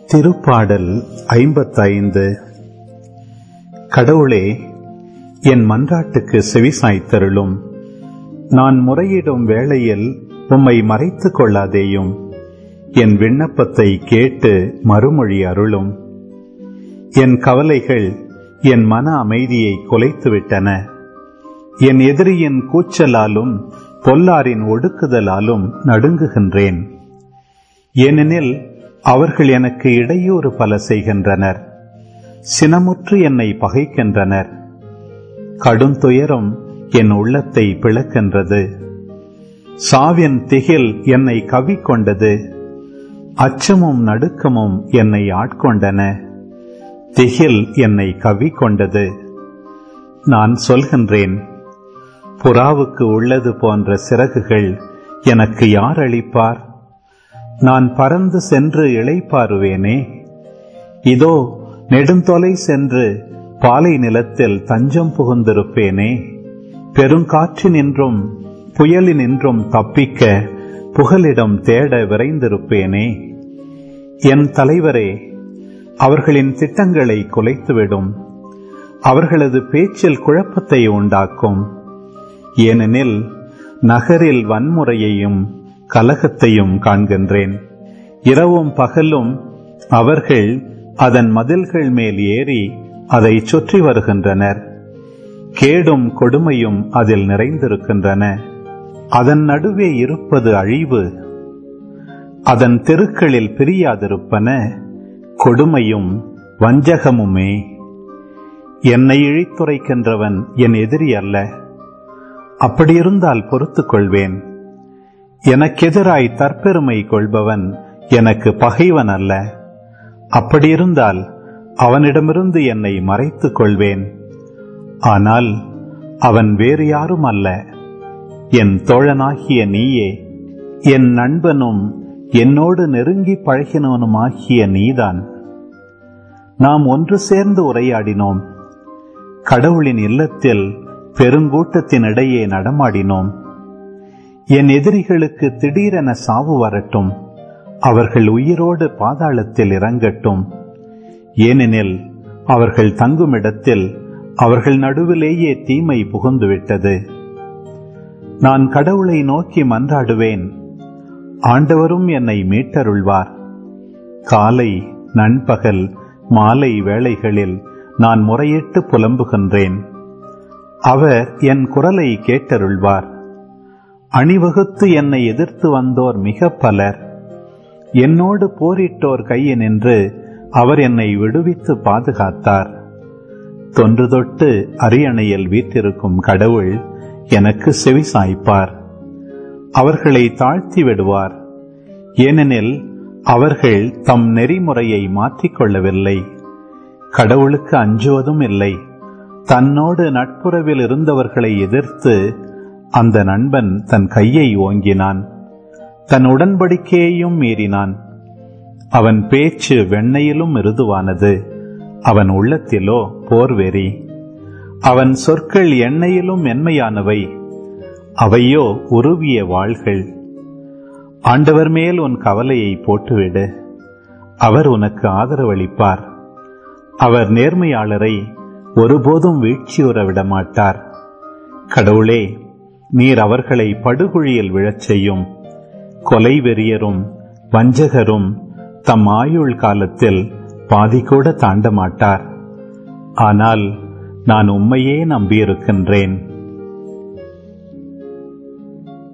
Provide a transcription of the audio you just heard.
திருப்பாடல் ஐம்பத்தைந்து கடவுளே என் மன்றாட்டுக்கு செவிசாய்த்தருளும் நான் முறையிடும் வேளையில் உம்மை மறைத்துக் கொள்ளாதேயும் என் விண்ணப்பத்தை கேட்டு மறுமொழி அருளும் என் கவலைகள் என் மன அமைதியை குலைத்துவிட்டன என் எதிரியின் கூச்சலாலும் பொல்லாரின் ஒடுக்குதலாலும் நடுங்குகின்றேன் ஏனெனில் அவர்கள் எனக்கு இடையூறு பல செய்கின்றனர் சினமுற்று என்னை பகைக்கின்றனர் கடுந்துயரம் என் உள்ளத்தை பிளக்கின்றது சாவின் திகில் என்னை கவிக்கொண்டது அச்சமும் நடுக்கமும் என்னை ஆட்கொண்டன திகில் என்னை கவிக்கொண்டது நான் சொல்கின்றேன் புறாவுக்கு உள்ளது போன்ற சிறகுகள் எனக்கு யார் அளிப்பார் நான் பறந்து சென்று இளைப்பாருவேனே இதோ நெடுந்தொலை சென்று பாலை நிலத்தில் தஞ்சம் புகுந்திருப்பேனே பெருங்காற்றினின்றும் புயலினின்றும் தப்பிக்க புகலிடம் தேட விரைந்திருப்பேனே என் தலைவரே அவர்களின் திட்டங்களை குலைத்துவிடும் அவர்களது பேச்சில் குழப்பத்தை உண்டாக்கும் ஏனெனில் நகரில் வன்முறையையும் கலகத்தையும் காண்கின்றேன் இரவும் பகலும் அவர்கள் அதன் மதில்கள் மேல் ஏறி அதை சுற்றி வருகின்றனர் கேடும் கொடுமையும் அதில் நிறைந்திருக்கின்றன அதன் நடுவே இருப்பது அழிவு அதன் தெருக்களில் பிரியாதிருப்பன கொடுமையும் வஞ்சகமுமே என்னை இழித்துரைக்கின்றவன் என் எதிரி அல்ல அப்படியிருந்தால் பொறுத்துக் கொள்வேன் எனக்கெதிராய் தற்பெருமை கொள்பவன் எனக்கு பகைவன் அல்ல அப்படியிருந்தால் அவனிடமிருந்து என்னை மறைத்துக் கொள்வேன் ஆனால் அவன் வேறு யாரும் அல்ல என் தோழனாகிய நீயே என் நண்பனும் என்னோடு நெருங்கி பழகினவனுமாகிய நீதான் நாம் ஒன்று சேர்ந்து உரையாடினோம் கடவுளின் இல்லத்தில் பெருங்கூட்டத்தினிடையே நடமாடினோம் என் எதிரிகளுக்கு திடீரென சாவு வரட்டும் அவர்கள் உயிரோடு பாதாளத்தில் இறங்கட்டும் ஏனெனில் அவர்கள் தங்குமிடத்தில் அவர்கள் நடுவிலேயே தீமை புகுந்துவிட்டது நான் கடவுளை நோக்கி மன்றாடுவேன் ஆண்டவரும் என்னை மீட்டருள்வார் காலை நண்பகல் மாலை வேளைகளில் நான் முறையிட்டு புலம்புகின்றேன் அவர் என் குரலை கேட்டருள்வார் அணிவகுத்து என்னை எதிர்த்து வந்தோர் மிக பலர் என்னோடு போரிட்டோர் கையினின்று அவர் என்னை விடுவித்து பாதுகாத்தார் தொன்று தொட்டு அரியணையில் வீற்றிருக்கும் கடவுள் எனக்கு செவி சாய்ப்பார் அவர்களை தாழ்த்தி விடுவார் ஏனெனில் அவர்கள் தம் நெறிமுறையை மாற்றிக்கொள்ளவில்லை கடவுளுக்கு அஞ்சுவதும் இல்லை தன்னோடு நட்புறவில் இருந்தவர்களை எதிர்த்து அந்த நண்பன் தன் கையை ஓங்கினான் தன் உடன்படிக்கையையும் மீறினான் அவன் பேச்சு வெண்ணையிலும் மிருதுவானது அவன் உள்ளத்திலோ போர்வெறி அவன் சொற்கள் எண்ணெயிலும் மென்மையானவை அவையோ உருவிய வாள்கள் ஆண்டவர் மேல் உன் கவலையை போட்டுவிடு அவர் உனக்கு ஆதரவளிப்பார் அவர் நேர்மையாளரை ஒருபோதும் வீழ்ச்சியுற விடமாட்டார் கடவுளே நீர் அவர்களை படுகுழியில் விழச் செய்யும் கொலை வெறியரும் வஞ்சகரும் தம் ஆயுள் காலத்தில் பாதி கூட தாண்ட மாட்டார் ஆனால் நான் உம்மையே நம்பியிருக்கின்றேன்